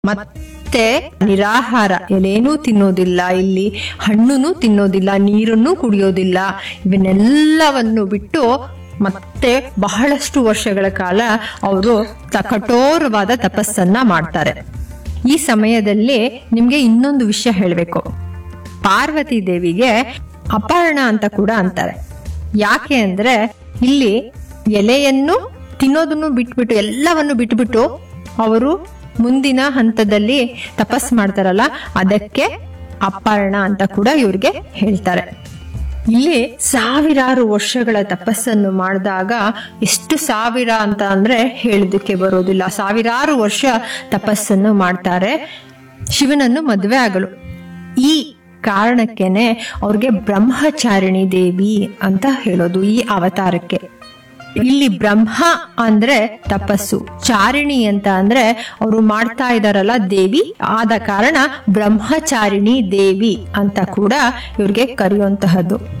ಮತ್ತೆ ನಿರಾಹಾರ ಎಲೇನೂ ತಿನ್ನೋದಿಲ್ಲ ಇಲ್ಲಿ ಹಣ್ಣುನು ತಿನ್ನೋದಿಲ್ಲ ನೀರನ್ನು ಕುಡಿಯೋದಿಲ್ಲ ಇವನ್ನೆಲ್ಲವನ್ನು ಬಿಟ್ಟು ಮತ್ತೆ ಬಹಳಷ್ಟು ವರ್ಷಗಳ ಕಾಲ ಅವರು ತ- ಕಠೋರವಾದ ತಪಸ್ಸನ್ನ ಮಾಡ್ತಾರೆ ಈ ಸಮಯದಲ್ಲಿ ನಿಮ್ಗೆ ಇನ್ನೊಂದು ವಿಷಯ ಹೇಳಬೇಕು ಪಾರ್ವತಿ ದೇವಿಗೆ ಅಪರ್ಣ ಅಂತ ಕೂಡ ಅಂತಾರೆ ಯಾಕೆ ಅಂದ್ರೆ ಇಲ್ಲಿ ಎಲೆಯನ್ನು ತಿನ್ನೋದನ್ನು ಬಿಟ್ಬಿಟ್ಟು ಎಲ್ಲವನ್ನು ಬಿಟ್ಬಿಟ್ಟು ಅವರು ಮುಂದಿನ ಹಂತದಲ್ಲಿ ತಪಸ್ ಮಾಡ್ತಾರಲ್ಲ ಅದಕ್ಕೆ ಅಪರ್ಣ ಅಂತ ಕೂಡ ಇವ್ರಿಗೆ ಹೇಳ್ತಾರೆ ಇಲ್ಲಿ ಸಾವಿರಾರು ವರ್ಷಗಳ ತಪಸ್ಸನ್ನು ಮಾಡಿದಾಗ ಎಷ್ಟು ಸಾವಿರ ಅಂತ ಅಂದ್ರೆ ಹೇಳೋದಕ್ಕೆ ಬರೋದಿಲ್ಲ ಸಾವಿರಾರು ವರ್ಷ ತಪಸ್ಸನ್ನು ಮಾಡ್ತಾರೆ ಶಿವನನ್ನು ಮದುವೆ ಆಗಲು ಈ ಕಾರಣಕ್ಕೇನೆ ಅವ್ರಿಗೆ ಬ್ರಹ್ಮಚಾರಿಣಿ ದೇವಿ ಅಂತ ಹೇಳೋದು ಈ ಅವತಾರಕ್ಕೆ ಇಲ್ಲಿ ಬ್ರಹ್ಮ ಅಂದ್ರೆ ತಪಸ್ಸು ಚಾರಿಣಿ ಅಂತ ಅಂದ್ರೆ ಅವರು ಮಾಡ್ತಾ ಇದಾರಲ್ಲ ದೇವಿ ಆದ ಕಾರಣ ಬ್ರಹ್ಮಚಾರಿಣಿ ದೇವಿ ಅಂತ ಕೂಡ ಇವ್ರಿಗೆ ಕರೆಯುವಂತಹದ್ದು